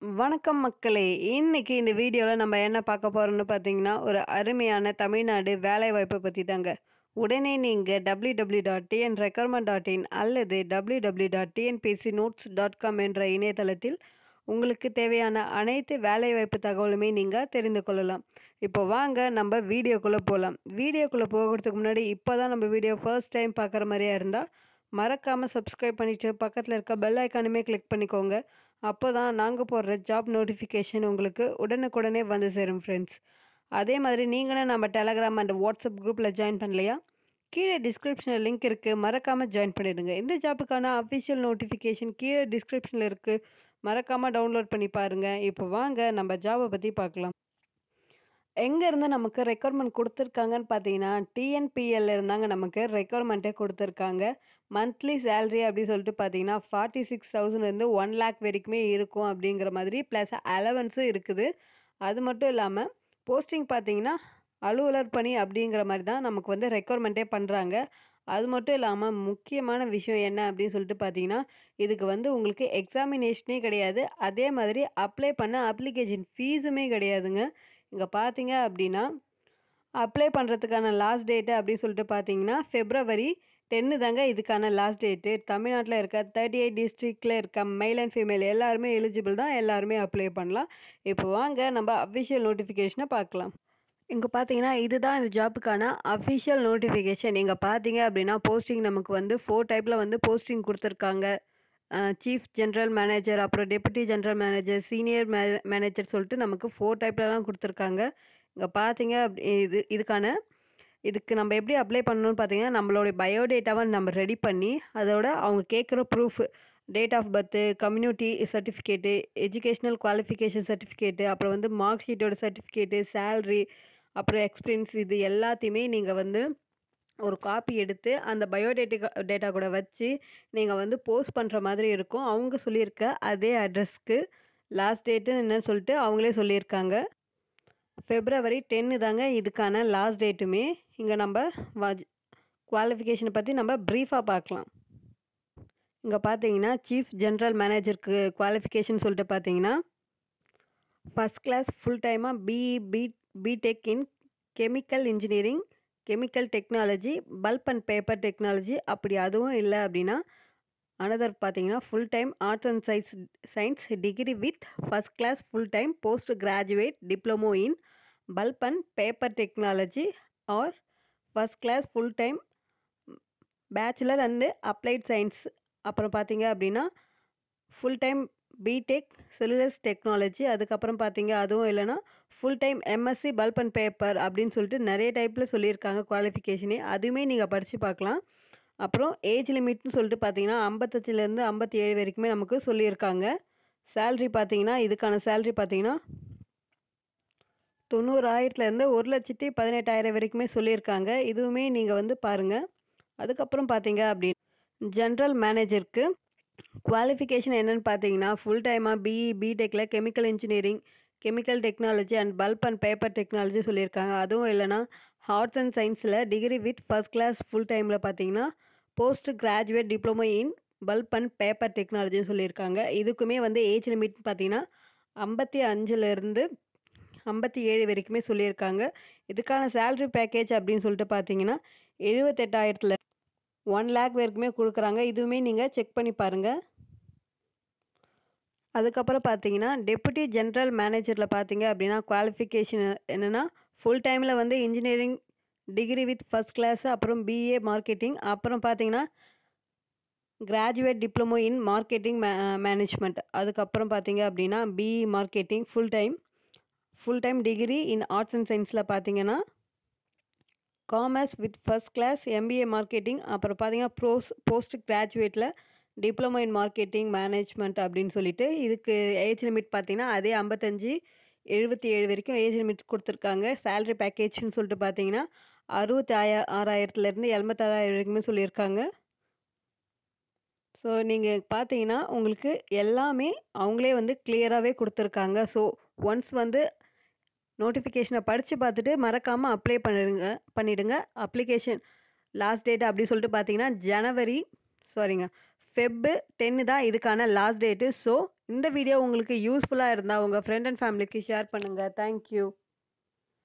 வணக்கம் மக்களே! இன்னைக்கு இந்த வீடியோல நம்ம என்ன பார்க்க போறோம்னு பார்த்தீங்கன்னா, ஒரு அருமையான தமிழ்நாடு வேலைவாய்ப்ப பத்தி தாங்க. உடனே நீங்க www.tnrecruitment.in அல்லது www.tnpcnotes.com என்ற இணையதளத்தில் உங்களுக்கு தேவையான அனைத்து வேலைவாய்ப்பு தகவலுமே நீங்க தெரிந்து கொள்ளலாம். இப்போ வாங்க நம்ம வீடியோக்குள்ள போலாம். வீடியோக்குள்ள போகறதுக்கு முன்னாடி இப்போ தான் நம்ம வீடியோ ஃபர்ஸ்ட் டைம் பார்க்குற மாரியா இருந்தா, மறக்காம சப்ஸ்கிரைப் பண்ணிட்டு பக்கத்துல இருக்க பெல் ஐகானுமே கிளிக் பண்ணிக்கோங்க. அப்போதான் நாங்க போடுற ஜாப் நோட்டிஃபிகேஷன் உங்களுக்கு உடனுக்குடனே வந்து சேரும் ஃப்ரெண்ட்ஸ். அதே மாதிரி நீங்களும் நம்ம டெலகிராம் அண்ட் வாட்ஸ்அப் குரூப்ல ஜாயின் பண்ணலையா? கீழே டிஸ்கிரிப்ஷன்ல லிங்க் இருக்கு. மறக்காம ஜாயின் பண்ணிடுங்க. இந்த ஜாப்புக்கான அஃபிஷியல் நோட்டிஃபிகேஷன் கீழே டிஸ்கிரிப்ஷன்ல இருக்கு. மறக்காம டவுன்லோட் பண்ணி பாருங்க. இப்போ வாங்க நம்ம ஜாப பத்தி பார்க்கலாம். எங்கேருந்து நமக்கு ரெக்யர்மென்ட் குடுத்துருக்காங்கன்னு பார்த்தீங்கன்னா, டிஎன்பிஎல்ல இருந்தாங்க நமக்கு ரெக்யர்மென்ட்டே குடுத்துருக்காங்க. மந்த்லி சேலரி அப்படி சொல்லிட்டு பார்த்தீங்கன்னா, 46,000 இருந்து 1,00,000 வரைக்குமே இருக்கும் அப்படிங்கிற மாதிரி பிளஸ் அலவன்ஸும் இருக்குது. அது மட்டும் இல்லாம போஸ்டிங் பார்த்தீங்கன்னா, அலுவலர் பணி அப்படிங்கிற மாரி தான் நமக்கு வந்து ரெக்யர்மென்ட்டே பண்றாங்க. அது மட்டும் இல்லாம முக்கியமான விஷயம் என்ன அப்படின்னு சொல்லிட்டு பார்த்தீங்கன்னா, இதுக்கு வந்து உங்களுக்கு எக்ஸாமினேஷனே கிடையாது. அதே மாதிரி அப்ளை பண்ண அப்ளிகேஷன் ஃபீஸுமே கிடையாதுங்க. இங்க பார்த்தீங்க அப்படின்னா, அப்ளை பண்றதுக்கான லாஸ்ட் டேட் அப்படின்னு சொல்லிட்டு பார்த்தீங்கன்னா, பிப்ரவரி 10 தாங்க இதுக்கான லாஸ்ட் டேட்டு. தமிழ்நாட்டுல இருக்க 38 டிஸ்ட்ரிக்ட்ல இருக்க மெயில் அண்ட் ஃபீமேல் எல்லாருமே எலிஜிபிள் தான். எல்லாருமே அப்ளை பண்ணலாம். இப்போ வாங்க நம்ம அஃபிஷியல் நோட்டிஃபிகேஷன பார்க்கலாம். இங்க பார்த்தீங்கன்னா, இதுதான் இந்த ஜாப்புக்கான அஃபிஷியல் நோட்டிஃபிகேஷன். இங்க பார்த்தீங்க அப்படின்னா, போஸ்டிங் நமக்கு வந்து 4 டைப்ல வந்து போஸ்டிங் குடுத்துருக்காங்க. அ சீஃப் ஜெனரல் மேனேஜர், அப்புறம் டெப்யூட்டி ஜெனரல் மேனேஜர், சீனியர் மே மேனேஜர் சொல்லிட்டு நமக்கு 4 டைப்ல தான் குடுத்துருக்காங்க. இங்க பார்த்தீங்க அப் இது இதுக்கான இதுக்கு நம்ம எப்படி அப்ளை பண்ணணும்னு பார்த்தீங்கன்னா, நம்மளுடைய பயோடேட்டாவ நம்ம ரெடி பண்ணி, அதோட அவங்க கேட்குற proof date of birth, community certificate, educational qualification certificate, அப்புறம் வந்து மார்க் ஷீட்டோட சர்டிஃபிகேட்டு, சேலரி, அப்புறம் எக்ஸ்பீரியன்ஸ் இது எல்லாத்தையுமே நீங்க வந்து ஒரு காப்பி எடுத்து அந்த பயோடேட்டிகா டேட்டா கூட வச்சு நீங்க வந்து போஸ்ட் பண்ற மாதிரி இருக்கும். அவங்க சொல்லியிருக்க அதே அட்ரஸ்க்கு லாஸ்ட் டேட்டு என்னன்னு சொல்லிட்டு அவங்களே சொல்லியிருக்காங்க. பிப்ரவரி 10 தாங்க இதுக்கான லாஸ்ட் டேட்டுமே. இங்க நம்ப வஜ் குவாலிஃபிகேஷன பத்தி நம்ம பிரீஃபா பார்க்கலாம். இங்க பார்த்தீங்கன்னா, சீஃப் ஜெனரல் மேனேஜருக்கு குவாலிஃபிகேஷன் சொல்லிட்டு பார்த்தீங்கன்னா, ஃபர்ஸ்ட் கிளாஸ் ஃபுல் டைமா BE, B BTech in chemical engineering, chemical technology, pulp and paper technology அப்படி அதுவும் இல்ல அப்படின்னா, அனதர் பார்த்தீங்கன்னா, full time arts and science science degree with first class full time post graduate diploma in pulp and paper technology or first class full time bachelor and applied science. அப்புறம் பார்த்தீங்க அப்படின்னா, full time BTech cellulose technology. அதுக்கப்புறம் பார்த்தீங்க அதுவும் இல்லன்னா, full time MSc bulb and paper அப்படின்னு சொல்லிட்டு நெறைய டைப்ல சொல்லியிருக்காங்க குவாலிஃபிகேஷனே. அதுவுமே நீங்க படிச்சு பார்க்கலாம். அப்புறம் ஏஜ் லிமிட்ன்னு சொல்லிட்டு பார்த்தீங்கன்னா, 55லேருந்து 57 வரைக்குமே நமக்கு சொல்லியிருக்காங்க. சேலரி பார்த்தீங்கன்னா, இதுக்கான சேலரி பார்த்தீங்கன்னா 90,000லேருந்து 1,18,000 வரைக்குமே சொல்லியிருக்காங்க. இதுவுமே நீங்க வந்து பாருங்க. அதுக்கப்புறம் பார்த்தீங்க அப்படின் ஜெனரல் மேனேஜருக்கு குவாலிஃபிகேஷன் என்னன்னு பார்த்தீங்கன்னா, ஃபுல் டைமா பிஇ, பிடெக்ல chemical engineering, chemical technology and pulp and paper technology சொல்லியிருக்காங்க. அதுவும் இல்லன்னா, ஆர்ட்ஸ் அண்ட் சயின்ஸ்ல degree with first class full டைம்ல பார்த்தீங்கன்னா, post graduate diploma in pulp and paper டெக்னாலஜின்னு சொல்லியிருக்காங்க. இதுக்குமே வந்து ஏஜ் லிமிட் பார்த்தீங்கன்னா, 55லேருந்து 57 வரைக்குமே சொல்லியிருக்காங்க. இதுக்கான சேலரி பேக்கேஜ் அப்படின்னு சொல்லிட்டு பார்த்தீங்கன்னா, 78,000த்துல 1,00,000 வரைக்குமே குடுக்குறாங்க. இதுவுமே நீங்க செக் பண்ணி பாருங்க. அதுக்கப்புறம் பார்த்தீங்கன்னா, டெப்யூட்டி ஜெனரல் மேனேஜர்ல பார்த்தீங்க அப்படின்னா, குவாலிஃபிகேஷன் என்னன்னா, ஃபுல் டைம்ல வந்து engineering degree with first class அப்புறம் பிஏ மார்க்கெட்டிங் அப்புறம் பார்த்தீங்கன்னா, கிராஜுவேட் டிப்ளமோ இன் மார்க்கெட்டிங் மே மேனேஜ்மென்ட். அதுக்கப்புறம் பார்த்தீங்க அப்படின்னா, BE marketing full time full time degree in arts and சயின்ஸ்ல பார்த்தீங்கன்னா, commerce with first class MBA marketing அப்புறம் பார்த்தீங்கன்னா, ப்ரோஸ் போஸ்ட் கிராஜுவேட்ல டிப்ளமோ இன் மார்க்கெட்டிங் மேனேஜ்மென்ட் அப்படின்னு சொல்லிட்டு இதுக்கு ஏஜ் லிமிட் பார்த்தீங்கன்னா, அதே 55, 77 வரைக்கும் ஏஜ் லிமிட் குடுத்துருக்காங்க. சேலரி பேக்கேஜ்ன்னு சொல்லிட்டு பார்த்தீங்கன்னா, 66,000லேருந்து 86,000 வரைக்குமே சொல்லியிருக்காங்க. ஸோ நீங்க பார்த்தீங்கன்னா, உங்களுக்கு எல்லாமே அவங்களே வந்து கிளியராவே குடுத்துருக்காங்க. ஸோ ஒன்ஸ் வந்து நோட்டிஃபிகேஷன படிச்சு பார்த்துட்டு மறக்காம அப்ளை பண்ணிடுங்க பண்ணிடுங்க. அப்ளிகேஷன் லாஸ்ட் டேட் அப்படி சொல்லிட்டு பார்த்தீங்கன்னா, ஜனவரி சாரிங்க ஃபெப்பு டென்னு தான் இதுக்கான லாஸ்ட் டேட்டு ஸோ இந்த வீடியோ உங்களுக்கு யூஸ்ஃபுல்லாக இருந்தால் உங்கள் ஃப்ரெண்ட் அண்ட் ஃபேமிலிக்கு ஷேர் பண்ணுங்கள் தேங்க்யூ